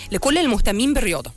لكل المهتمين بالرياضه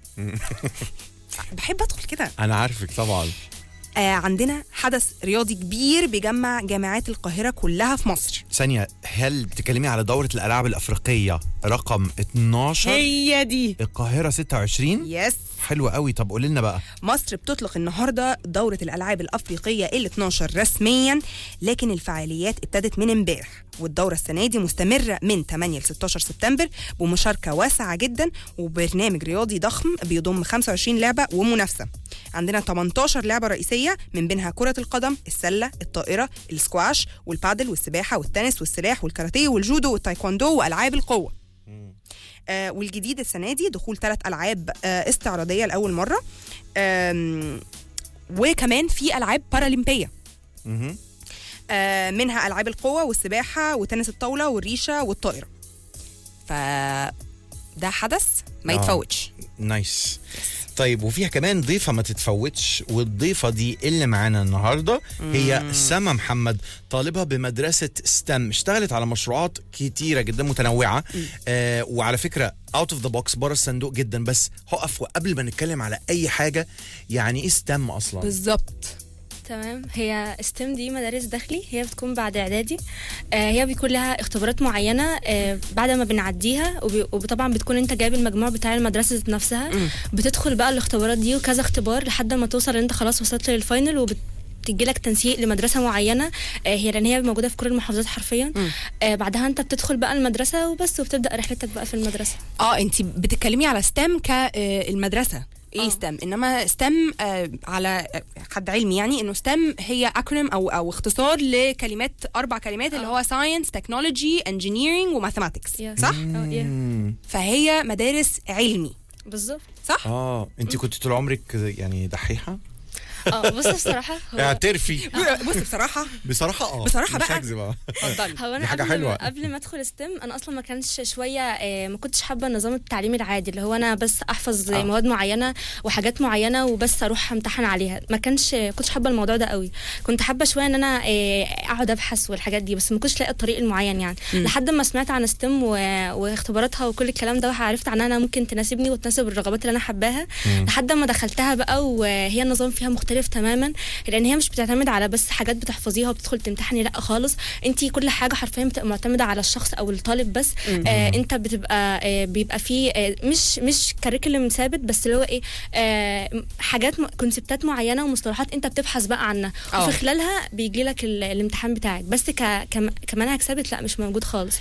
بحب ادخل كده انا عارفك طبعا آه عندنا حدث رياضي كبير بيجمع جامعات القاهره كلها في مصر ثانيه هل بتتكلمي على دوره الالعاب الافريقيه رقم 12 هي دي القاهره 26 يس حلو قوي طب قولي لنا بقى مصر بتطلق النهارده دورة الألعاب الأفريقية ال 12 رسميا لكن الفعاليات ابتدت من امبارح والدورة السنة دي مستمرة من 8 ل 16 سبتمبر بمشاركة واسعة جدا وبرنامج رياضي ضخم بيضم 25 لعبة ومنافسة عندنا 18 لعبة رئيسية من بينها كرة القدم، السلة، الطائرة، السكواش والبادل والسباحة والتنس والسلاح والكاراتيه والجودو والتايكوندو وألعاب القوة. آه والجديد السنه دي دخول ثلاث العاب آه استعراضيه لاول مره آم، وكمان في العاب بارالمبيه مهم. آه منها العاب القوه والسباحه وتنس الطاوله والريشه والطائره ف ده حدث ما آه. يتفوتش نايس طيب وفيها كمان ضيفه ما تتفوتش والضيفه دي اللي معانا النهارده هي سما محمد طالبه بمدرسه ستم اشتغلت على مشروعات كتيره جدا متنوعه آه وعلى فكره اوت اوف ذا بوكس بره الصندوق جدا بس هقف وقبل ما نتكلم على اي حاجه يعني ايه ستم اصلا بالظبط تمام هي ستيم دي مدارس داخلي هي بتكون بعد اعدادي آه هي بيكون لها اختبارات معينه آه بعد ما بنعديها وبي- وطبعا بتكون انت جايب المجموع بتاع المدرسه ذات نفسها بتدخل بقى الاختبارات دي وكذا اختبار لحد ما توصل ان انت خلاص وصلت للفاينل وبت تجي لك تنسيق لمدرسه معينه آه هي لان هي موجوده في كل المحافظات حرفيا آه بعدها انت بتدخل بقى المدرسه وبس وبتبدا رحلتك بقى في المدرسه اه انت بتتكلمي على ستام كالمدرسه ايه آه. ستام انما ستام آه على آه، حد علمي يعني انه ستام هي اكرونيم او او اختصار لكلمات اربع كلمات اللي هو ساينس تكنولوجي انجينيرنج وماثيماتكس Yes. صح اه yeah. مم. فهي مدارس علمي بالظبط صح اه انت كنت طول عمرك يعني دحيحه اه بص بصراحه هو اعترفي بص بصراحه بصراحه اه بصراحة مش بقى. هكذب اه اتفضلي هو انا دي حاجة قبل حلوة. ما قبل ما ادخل ستيم انا اصلا ما كانش شويه آه، ما كنتش حابه النظام التعليمي العادي اللي هو انا بس احفظ آه. آه. مواد معينه وحاجات معينه وبس اروح امتحن عليها ما كانش كنتش حابه الموضوع ده قوي كنت حابه شويه ان انا آه، اقعد ابحث والحاجات دي بس ما كنتش لاقي الطريق المعين يعني مم. لحد ما سمعت عن ستيم و... واختباراتها وكل الكلام ده وعرفت عنها انها ممكن تناسبني وتناسب الرغبات اللي انا حباها لحد ما دخلتها بقى وهي النظام فيها مختلف تماما لان هي مش بتعتمد على بس حاجات بتحفظيها وبتدخل تمتحني لا خالص انت كل حاجه حرفيا بتبقى معتمده على الشخص او الطالب بس آه انت بتبقى آه بيبقى في آه مش مش كاريكولم ثابت بس اللي هو ايه آه حاجات م- كونسبتات معينه ومصطلحات انت بتبحث بقى عنها اه. وفي خلالها بيجي لك ال- الامتحان بتاعك بس ك كم- كمنهج ثابت لا مش موجود خالص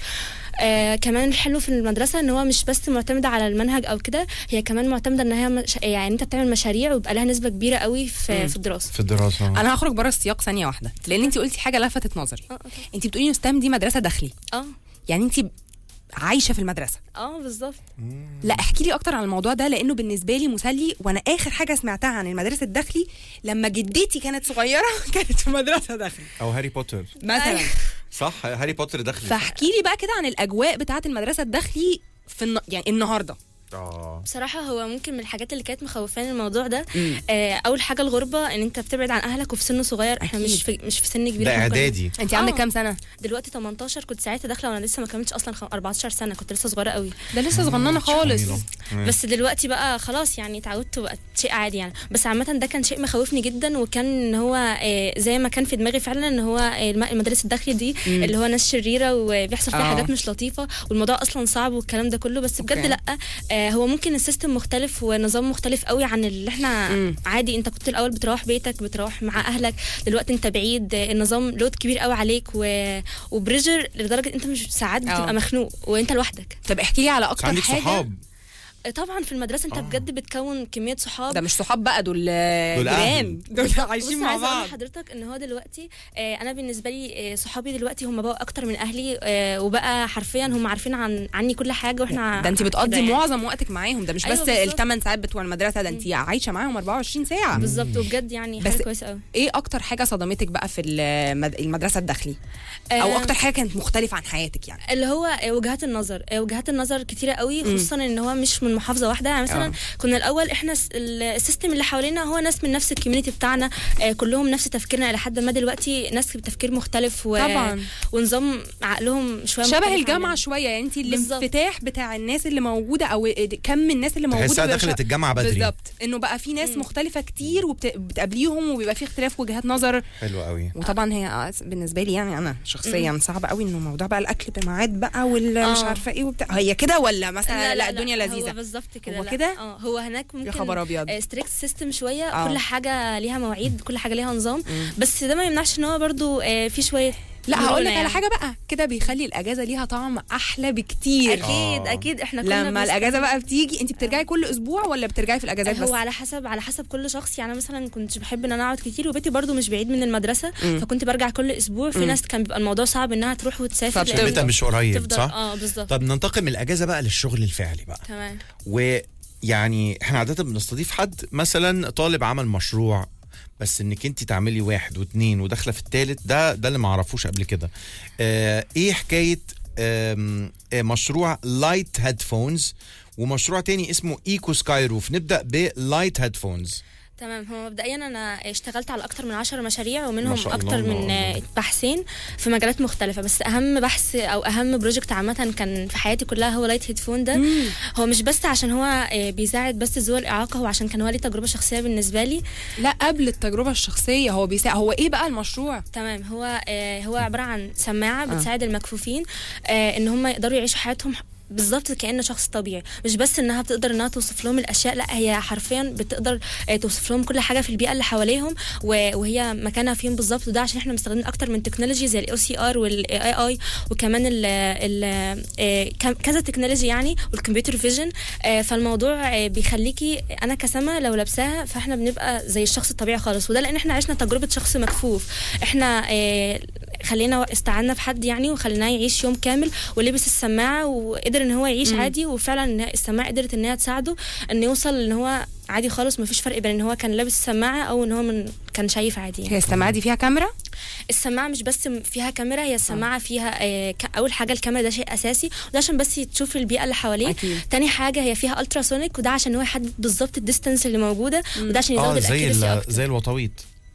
آه كمان الحلو في المدرسه ان هو مش بس معتمده على المنهج او كده هي كمان معتمده ان هي مش يعني انت بتعمل مشاريع ويبقى لها نسبه كبيره قوي في, في الدراسه في الدراسه انا هخرج بره السياق ثانيه واحده لان انت قلتي حاجه لفتت نظري اه اوكي انت بتقولي ان ستام دي مدرسه داخلي اه يعني انت عايشه في المدرسه اه بالظبط لا احكي لي اكتر عن الموضوع ده لانه بالنسبه لي مسلي وانا اخر حاجه سمعتها عن المدارس الداخلي لما جدتي كانت صغيره كانت في مدرسه داخلي او هاري بوتر مثلا صح هاري بوتر داخلي فاحكي لي بقى كده عن الاجواء بتاعه المدرسه الداخلي في الن... يعني النهارده اه بصراحة هو ممكن من الحاجات اللي كانت مخوفاني الموضوع ده مم. آه أول حاجة الغربة إن أنت بتبعد عن أهلك وفي سن صغير إحنا أكيد. مش في مش في سن كبير ده إحنا كنا- اعدادي انت عندك آه. كام سنه دلوقتي 18 كنت ساعتها داخلة وأنا لسه ما كملتش أصلا خم- 14 سنة كنت لسه صغيرة قوي ده لسه صغننه خالص جميلة. مم. بس دلوقتي بقى خلاص يعني اتعودت وبقت شيء عادي يعني بس عامة ده كان شيء مخوفني جدا وكان ان هو آه، زي ما كان في دماغي فعلا ان هو آه، الم- المدارس الداخلي دي مم. اللي هو ناس شريرة وبيحصل فيها آه. حاجات مش لطيفة والموضوع اصلا صعب والكلام ده كله بس بجد أوكي. لا آه، هو ممكن السيستم مختلف ونظام مختلف قوي عن اللي احنا مم. عادي انت كنت الاول بتروح بيتك بتروح مع اهلك دلوقتي انت بعيد آه، النظام لود كبير قوي عليك و... وبريجر لدرجة انت مش ساعات آه. بتبقى مخنوق وانت لوحدك طب احكي لي على بس اكتر عندك حاجه صحاب طبعا في المدرسه انت آه. بجد بتكون كميه صحاب ده مش صحاب بقى دول دول جيران دول بص عايشين مع عايزه اقول بعض لحضرتك ان هو دلوقتي آه انا بالنسبه لي آه صحابي دلوقتي هم بقوا اكتر من اهلي آه وبقى حرفيا هم عارفين عن عني كل حاجه واحنا ده انت كده بتقضي يعني. معظم وقتك معاهم ده مش أيوة بس بالظبط. الثمان ساعات بتوع المدرسه ده انت عايشه معاهم 24 ساعه بالظبط وبجد يعني بس- حاجه كويسه قوي ايه اكتر حاجه صدمتك بقى في المد- المدرسه الداخلي او آه، اكتر حاجه كانت مختلفه عن حياتك يعني اللي هو آه، وجهات النظر آه، وجهات النظر كتيره قوي خصوصا ان هو مش من من محافظه واحده يعني مثلا آه. كنا الاول احنا س- ال- السيستم اللي حوالينا هو ناس من نفس الكوميونتي بتاعنا آه، كلهم نفس تفكيرنا الى حد ما دلوقتي ناس بتفكير مختلف و... طبعاً. ونظام عقلهم شويه شبه مختلف الجامعه عننا. شويه يعني انت بالظبط. الانفتاح بتاع الناس اللي موجوده او كم الناس اللي موجوده تحسها بيبقى دخلت شا- الجامعه بدري بالظبط انه بقى في ناس مختلفه كتير وبتقابليهم وبيبقى في اختلاف وجهات نظر حلو قوي وطبعا هي آه، بالنسبه لي يعني انا شخصيا صعب قوي انه موضوع بقى الاكل بميعاد بقى والمش آه. عارفه ايه وبتاع هي كده ولا مثلا لا, الدنيا هو لذيذه بالظبط كده هو لا. كده؟ اه هو هناك ممكن يا خبر ابيض ستريكت سيستم شويه آه. كل حاجه ليها مواعيد كل حاجه ليها نظام بس ده ما يمنعش ان هو برضو آه، في شويه لا مرونة هقول لك على يعني. حاجه بقى كده بيخلي الاجازه ليها طعم احلى بكتير اكيد آه. اكيد احنا كنا لما بنست- الاجازه بقى بتيجي انت بترجعي كل اسبوع ولا بترجعي في الاجازات بس هو على حسب على حسب كل شخص يعني أنا مثلا كنت بحب ان انا اقعد كتير وبيتي برضو مش بعيد من المدرسه مم. فكنت برجع كل اسبوع في مم. ناس كان بيبقى الموضوع صعب انها تروح وتسافر فبتفضل. لأن بيتها مش قريب تفضل صح؟ اه بالظبط طب ننتقل من الاجازه بقى للشغل الفعلي بقى تمام ويعني احنا عاده بنستضيف حد مثلا طالب عمل مشروع بس انك انت تعملي واحد واثنين وداخله في الثالث ده ده اللي ما اعرفوش قبل كده آه ايه حكايه آم، آه مشروع لايت هيدفونز ومشروع تاني اسمه ايكو سكاي روف نبدا بلايت هيدفونز تمام هو مبدئيا انا اشتغلت على اكتر من عشر مشاريع ما ومنهم شاء الله، اكتر الله من الله. آه، بحثين في مجالات مختلفه بس اهم بحث او اهم بروجكت عامه كان في حياتي كلها هو لايت هيدفون ده هو مش بس عشان هو آه، بيساعد بس ذوي الاعاقه هو عشان كان هو ليه تجربه شخصيه بالنسبه لي لا قبل التجربه الشخصيه هو بيساعد هو ايه بقى المشروع تمام هو آه هو عباره عن سماعه بتساعد المكفوفين آه ان هم يقدروا يعيشوا حياتهم بالظبط كانه شخص طبيعي مش بس انها بتقدر انها توصف لهم الاشياء لا هي حرفيا بتقدر آه، توصف لهم كل حاجه في البيئه اللي حواليهم و- وهي مكانها فين بالظبط وده عشان احنا مستخدمين اكتر من تكنولوجي زي الاو سي ار والاي اي وكمان ال ال آه، كم- كذا تكنولوجي يعني والكمبيوتر فيجن آه، فالموضوع آه، بيخليكي انا كسما لو لابساها فاحنا بنبقى زي الشخص الطبيعي خالص وده لان احنا عشنا تجربه شخص مكفوف احنا آه، خلينا استعنا بحد يعني وخليناه يعيش يوم كامل ولبس السماعه وقدر ان هو يعيش مم. عادي وفعلا إن السماعه قدرت ان هي تساعده ان يوصل ان هو عادي خالص مفيش فرق بين ان هو كان لابس السماعه او ان هو من كان شايف عادي يعني. هي السماعه دي فيها كاميرا السماعه مش بس فيها كاميرا هي السماعه فيها آه، ك- اول حاجه الكاميرا ده شيء اساسي وده عشان بس تشوف البيئه اللي حواليه أكيد. تاني حاجه هي فيها التراسونيك وده عشان هو يحدد بالظبط الديستنس اللي موجوده وده عشان يزود اه زي الاكيرسي ال- اكتر زي الوطويط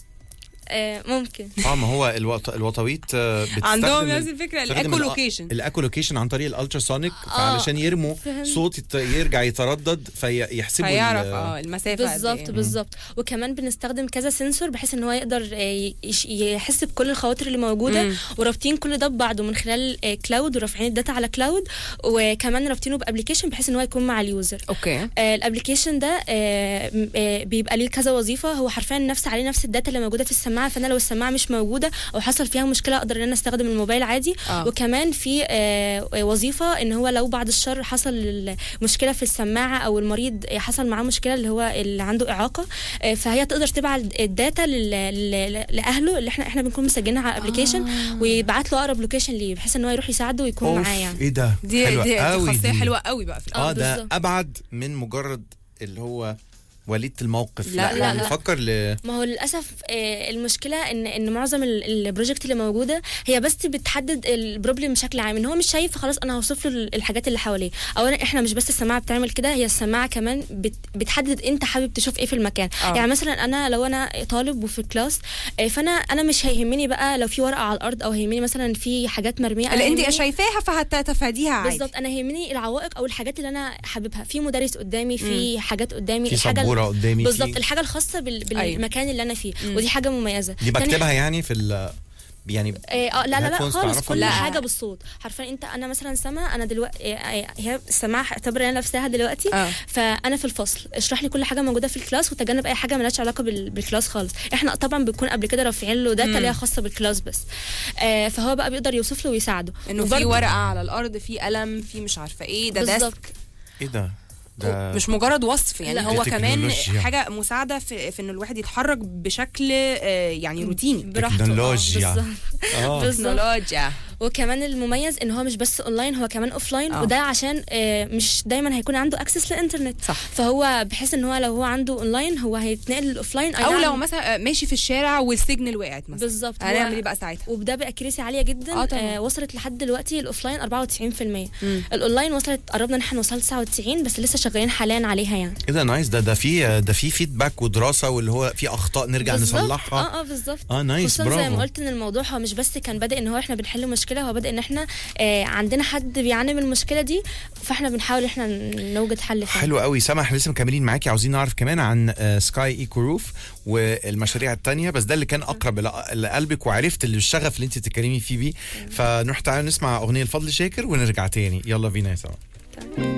آه، ممكن اه ما هو الوط... الوطويط آه، بتستخدم عندهم ال- نفس الفكره بتستخدم الايكو ال- لوكيشن الاكولوكيشن عن طريق الالتراسونيك آه، فعلشان يرموا فهمت. صوت يت- يرجع يتردد فيحسبوا فيعرف ال- اه المسافه قد بالظبط إيه. بالظبط وكمان بنستخدم كذا سنسور بحيث ان هو يقدر آه، يش- يحس بكل الخواطر اللي موجوده مم. ورابطين كل ده ببعضه من خلال آه، كلاود ورافعين الداتا على كلاود وكمان رابطينه بابلكيشن بحيث ان هو يكون مع اليوزر اوكي آه، الابلكيشن ده آه، م- آه، بيبقى ليه كذا وظيفه هو حرفيا نفس عليه نفس الداتا اللي موجوده في السماعه فانا لو السماعه مش موجوده او حصل فيها مشكله اقدر ان انا استخدم الموبايل عادي آه. وكمان في آه، وظيفه ان هو لو بعد الشر حصل مشكله في السماعه او المريض حصل معاه مشكله اللي هو اللي عنده اعاقه آه، فهي تقدر تبعت الداتا لل- لل- لاهله اللي احنا احنا بنكون مسجلينها على الابلكيشن ويبعت له اقرب لوكيشن ليه بحيث ان هو يروح يساعده ويكون أوف، معاه يعني ايه ده دي حلوة دي, دي قوي خاصيه دي. حلوه قوي بقى في الأول. اه ده بالظبط. ابعد من مجرد اللي هو وليدة الموقف لا، لا، لا. بنفكر ل ما هو للاسف آه، المشكله ان ان معظم ال- البروجكت اللي موجوده هي بس بتحدد البروبلم بشكل عام ان هو مش شايف فخلاص انا هوصف له ال- الحاجات اللي حواليه اولا احنا مش بس السماعه بتعمل كده هي السماعه كمان بت بتحدد انت حابب تشوف ايه في المكان آه. يعني مثلا انا لو انا طالب وفي كلاس آه، فانا انا مش هيهمني بقى لو في ورقه على الارض او هيهمني مثلا في حاجات مرميه أنا اللي انت يهمني- شايفاها فهتتفاديها عادي بالظبط انا يهمني العوائق او الحاجات اللي انا حاببها في مدرس قدامي في حاجات قدامي في الحاجه سبوره قدامي بالظبط في- الحاجه الخاصه بال... أيوة. بالمكان اللي انا فيه ودي حاجه مميزه دي تاني بكتبها يعني في ال يعني إيه، اه لا لا لا الهيدفونز خالص تعرفها؟ كل لا. حاجه بالصوت حرفيا انت انا مثلا سما انا دلوقتي إيه، إيه، هي السماعه اعتبر انا لابساها دلوقتي آه. فانا في الفصل اشرح لي كل حاجه موجوده في الكلاس وتجنب اي حاجه مالهاش علاقه بال- بالكلاس خالص احنا طبعا بنكون قبل كده رافعين له داتا ليها خاصه بالكلاس بس آه فهو بقى بيقدر يوصف له ويساعده انه في وبرضه- ورقه على الارض في قلم في مش عارفه ايه ده بالظبط ديسك ايه ده ده مش مجرد وصف يعني لا، هو دي كمان تكنولوجيا. حاجه مساعده في, في ان الواحد يتحرك بشكل آه، يعني روتيني براحته آه، تكنولوجيا. بالظبط. اه بالظبط تكنولوجيا وكمان المميز ان هو مش بس اونلاين هو كمان اوفلاين آه. وده عشان آه، مش دايما هيكون عنده اكسس للانترنت صح. فهو بحيث ان هو لو هو عنده اونلاين هو هيتنقل للاوفلاين أي او نعم. لو مثلا آه، ماشي في الشارع والسيجنال وقعت مثلا بالظبط هنعمل هو- ايه بقى ساعتها وبده باكيرسي عاليه جدا آه طبعاً. آه وصلت لحد دلوقتي الاوفلاين 94% مم. الاونلاين وصلت قربنا ان احنا نوصل 99 بس لسه شغالين حاليا عليها يعني ايه ده نايس ده ده في ده في فيدباك ودراسه واللي هو في اخطاء نرجع بالظبط. نصلحها اه اه بالظبط اه نايس خصوصا زي برافو ما قلت ان الموضوع هو مش بس كان بادئ ان هو احنا بنحل مشكله هو بادئ ان احنا آه عندنا حد بيعاني من المشكله دي فاحنا بنحاول احنا نوجد حل فيها حلو قوي سما احنا لسه مكملين معاكي عاوزين نعرف كمان عن سكاي ايكو روف والمشاريع التانية بس ده اللي كان اقرب لق- لقلبك وعرفت اللي الشغف اللي انت بتتكلمي فيه بيه فنروح تعالى نسمع اغنيه لفضل شاكر ونرجع تاني يلا بينا يا سما